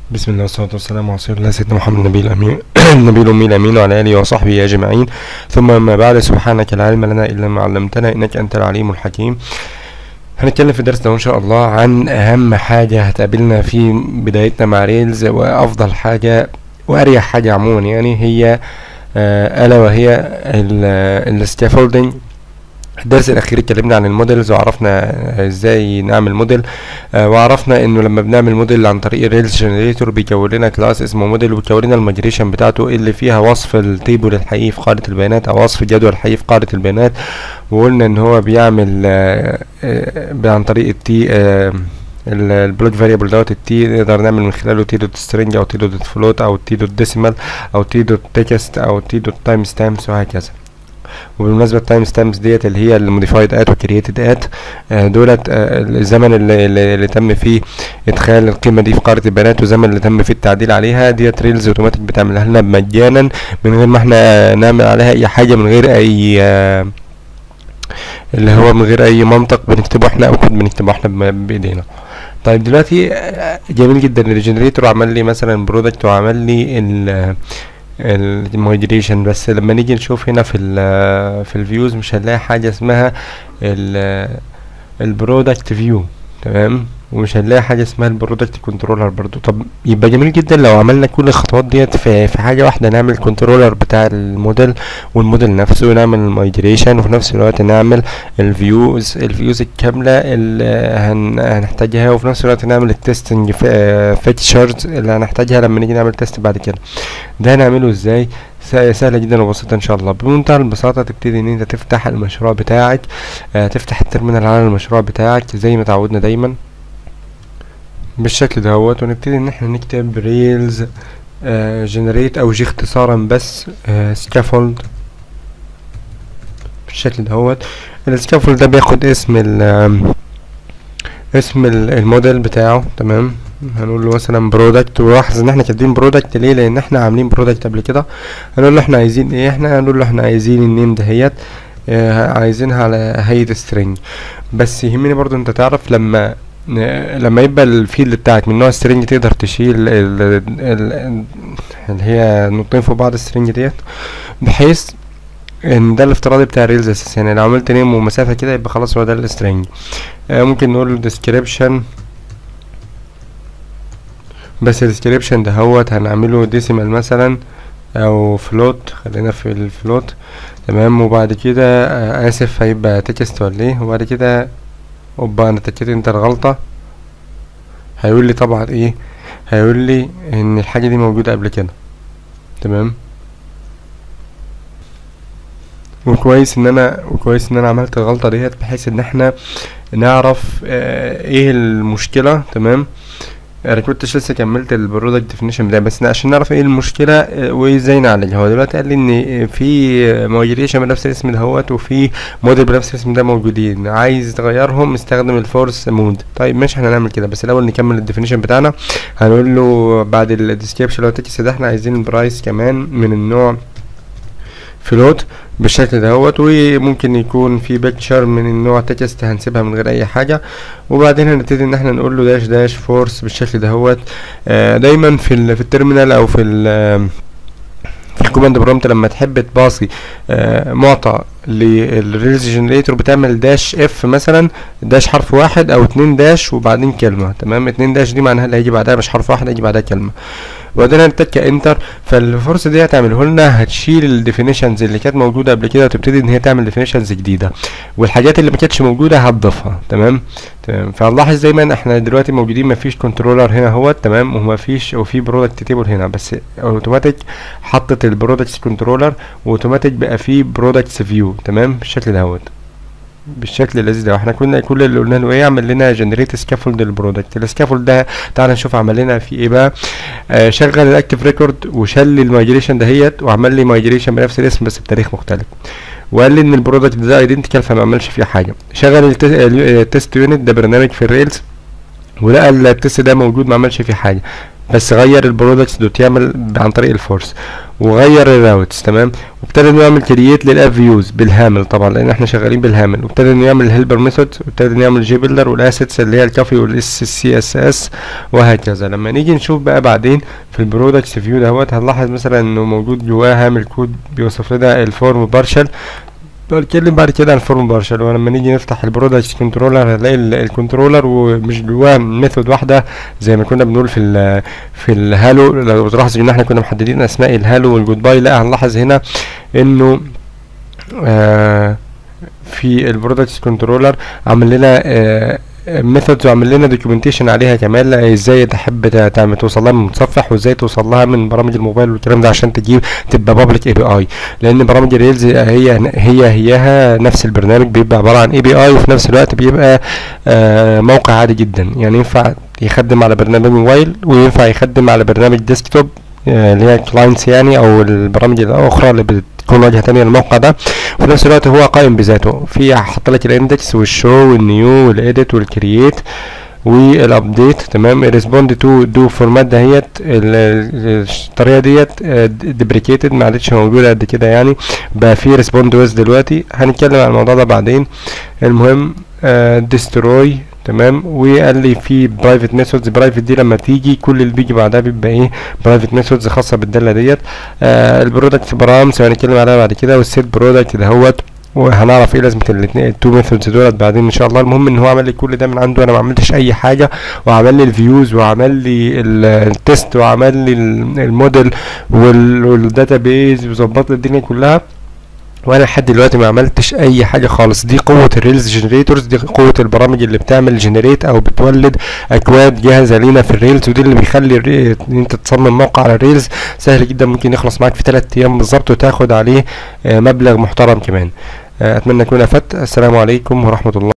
بسم الله والصلاة والسلام على رسول الله سيدنا محمد النبي الأمين النبي الأمي الأمين وعلى آله وصحبه أجمعين ثم ما بعد سبحانك لا علم لنا إلا ما علمتنا إنك أنت العليم الحكيم هنتكلم في الدرس ده إن شاء الله عن أهم حاجة هتقابلنا في بدايتنا مع ريلز وأفضل حاجة وأريح حاجة عموما يعني هي آه، ألا وهي السكافولدنج الدرس الاخير اتكلمنا عن الموديلز وعرفنا ازاي نعمل موديل آه وعرفنا انه لما بنعمل موديل عن طريق الريلز جنريتور بيكون لنا كلاس اسمه موديل وبيكون لنا المايجريشن بتاعته اللي فيها وصف التيبل الحقيقي في قاعده البيانات او وصف الجدول الحقيقي في قاعده البيانات وقلنا ان هو بيعمل آه آه عن طريق التي آه البلوك فاريبل دوت التي نقدر نعمل من خلاله تي دوت سترينج او تي دوت فلوت او تي دوت ديسيمال او تي دوت تكست او تي دوت تايم ستامبس وهكذا وبالمناسبه التايم ستامبس ديت اللي هي الموديفايد ات وكرييتد ات دولت آه، الزمن اللي, اللي, اللي تم فيه ادخال القيمه دي في قاعده البيانات والزمن اللي تم فيه التعديل عليها ديت ريلز اوتوماتيك بتعملها لنا مجانا من غير ما احنا نعمل عليها اي حاجه من غير اي آه، اللي هو من غير اي منطق بنكتبه احنا او كود بنكتبه احنا ب- بايدينا طيب دلوقتي آه، جميل جدا الريجنريتور عمل لي مثلا برودكت وعمل لي ال المايجريشن بس لما نيجي نشوف هنا في ال في الفيوز مش هنلاقي حاجه اسمها ال البرودكت فيو تمام ومش هنلاقي حاجه اسمها البرودكت كنترولر برضو طب يبقى جميل جدا لو عملنا كل الخطوات ديت في في حاجه واحده نعمل كنترولر بتاع الموديل والموديل نفسه ونعمل المايجريشن وفي نفس الوقت نعمل الفيوز الفيوز الكامله اللي هن هنحتاجها وفي نفس الوقت نعمل التستنج فيتشرز اللي هنحتاجها لما نيجي نعمل تيست بعد كده ده هنعمله ازاي س- سهلة جدا وبسيطة ان شاء الله بمنتهى البساطة تبتدي ان انت تفتح المشروع بتاعك آه تفتح الترمينال على المشروع بتاعك زي ما تعودنا دايما بالشكل دهوت ونبتدي ان احنا نكتب ريلز جنريت او جي اختصارا بس سكافولد بالشكل دهوت السكافولد ده بياخد اسم ال آم، اسم ال- الموديل بتاعه تمام هنقول له مثلا برودكت ولاحظ ان احنا كاتبين برودكت ليه لان احنا عاملين برودكت قبل كده هنقول له احنا عايزين ايه احنا هنقول له احنا عايزين النيم دهيت اه عايزينها على هيئة سترينج بس يهمني برضو انت تعرف لما ن- لما يبقى الفيلد بتاعك من نوع سترينج تقدر تشيل ال ال اللي هي نقطتين فوق بعض السترينج ديت بحيث ان ده الافتراضي بتاع الريلز اساسا يعني لو عملت نيم ومسافة كده يبقى خلاص هو ده السترينج آه ممكن نقول له description بس الديسكريبشن ده هوت هنعمله ديسيمال مثلا او فلوت خلينا في الفلوت تمام وبعد كده آه اسف هيبقى تكست ولا ايه وبعد كده اوبا انا اتاكدت انت الغلطة هيقول لي طبعا ايه هيقول لي ان الحاجة دي موجودة قبل كده تمام وكويس ان انا وكويس ان انا عملت الغلطة ديت بحيث ان احنا نعرف آه ايه المشكلة تمام انا كنتش لسه كملت البرودكت ديفينيشن بتاعي بس عشان نعرف ايه المشكله آه، وازاي نعالجها هو دلوقتي قال لي ان في مايجريشن بنفس الاسم دهوت وفي موديل بنفس الاسم ده موجودين عايز تغيرهم استخدم الفورس مود طيب ماشي احنا هنعمل كده بس الاول نكمل الديفينيشن بتاعنا هنقول له بعد الديسكريبشن لو تكست ده احنا عايزين البرايس كمان من النوع فلوت بالشكل دهوت وممكن يكون في بيكتشر من النوع تكست هنسيبها من غير اي حاجه وبعدين هنبتدي ان احنا نقول له داش داش فورس بالشكل دهوت آه، دايما في ال في التيرمينال او في ال في الكوماند برومت لما تحب تباصي آه، معطى للريلز جنريتور بتعمل داش اف مثلا داش حرف واحد او اتنين داش وبعدين كلمه تمام اتنين داش دي معناها اللي هيجي بعدها مش حرف واحد هيجي بعدها كلمه وبعدين هنتك انتر فالفرصه دي هتعمله لنا هتشيل الديفينيشنز اللي كانت موجوده قبل كده وتبتدي ان هي تعمل ديفينيشنز جديده والحاجات اللي ما كانتش موجوده هتضيفها تمام تمام فنلاحظ دايما احنا دلوقتي موجودين ما فيش كنترولر هنا هو تمام وما فيش وفي برودكت تيبل هنا بس اوتوماتيك حطت البرودكتس كنترولر واوتوماتيك بقى فيه برودكتس فيو تمام بالشكل دهوت بالشكل اللذيذ ده احنا كنا كل اللي قلنا له ايه عمل لنا جنريت سكافولد للبرودكت السكافولد ده تعال نشوف عمل لنا فيه ايه بقى آه شغل الاكتف ريكورد وشال لي المايجريشن دهيت وعمل لي مايجريشن بنفس الاسم بس بتاريخ مختلف وقال لي ان البرودكت ده ايدنتيكال فما عملش فيه حاجه شغل التست يونت ده برنامج في الريلز ولقى التست ده موجود ما عملش فيه حاجه بس غير البرودكتس دوت يعمل عن طريق الفورس وغير الراوتس تمام وابتدى انه يعمل كرييت للاف فيوز بالهامل طبعا لان احنا شغالين بالهامل وابتدى انه يعمل الهيلبر ميثود وابتدى انه يعمل جي بيلدر والاسيتس اللي هي الكافي والاس سي اس اس وهكذا لما نيجي نشوف بقى بعدين في البرودكتس فيو دوت هنلاحظ مثلا انه موجود جواه هامل كود بيوصف لنا الفورم بارشل بتكلم بعد كده عن الفورم بارشل ولما نيجي نفتح البرودكت كنترولر هنلاقي ال- الكنترولر ومش جواه ميثود واحده زي ما كنا بنقول في ال في الهالو لو تلاحظ ان احنا كنا محددين اسماء الهالو والجود باي لا هنلاحظ هنا انه آه في البرودكت كنترولر عامل لنا آه ميثودز وعامل لنا دوكيومنتيشن عليها كمان لا ازاي تحب تع- تعمل توصل لها من متصفح وازاي توصل لها من برامج الموبايل والكلام ده عشان تجيب تبقى بابليك اي بي اي لان برامج الريلز هي هي هيها نفس البرنامج بيبقى عباره عن اي بي اي وفي نفس الوقت بيبقى آه موقع عادي جدا يعني ينفع يخدم على برنامج موبايل وينفع يخدم على برنامج ديسكتوب آه، اللي هي كلاينتس يعني او البرامج الاخرى اللي بتكون واجهه تانية للموقع ده وفي نفس الوقت هو قائم بذاته في حط لك الاندكس والشو والنيو والايديت والكرييت والابديت تمام الريسبوند تو دو فورمات دهيت ال- ال- الطريقه ديت ديبريكيتد ما عادتش موجوده قد كده يعني بقى في ريسبوند ويز دلوقتي هنتكلم عن الموضوع ده بعدين المهم ديستروي تمام وقال لي في برايفت ميثودز برايفت دي لما تيجي كل اللي بيجي بعدها بيبقى ايه برايفت ميثودز خاصه بالداله ديت آه البرودكت برامز هنتكلم عليها بعد كده والسيت برودكت دهوت وهنعرف ايه لازمه الاثنين التو ميثودز دولت بعدين ان شاء الله المهم ان هو عمل لي كل ده من عنده انا ما عملتش اي حاجه وعمل لي الفيوز وعمل لي ال- التست وعمل لي ال- الموديل والداتا بيز وظبط لي الدنيا كلها وانا لحد دلوقتي ما عملتش اي حاجه خالص دي قوه الريلز جنريتورز دي قوه البرامج اللي بتعمل جنريت او بتولد اكواد جاهزه لينا في الريلز ودي اللي بيخلي الري- ان انت تصمم موقع على الريلز سهل جدا ممكن يخلص معاك في 3 ايام بالظبط وتاخد عليه آه، مبلغ محترم كمان آه، اتمنى اكون افدت السلام عليكم ورحمه الله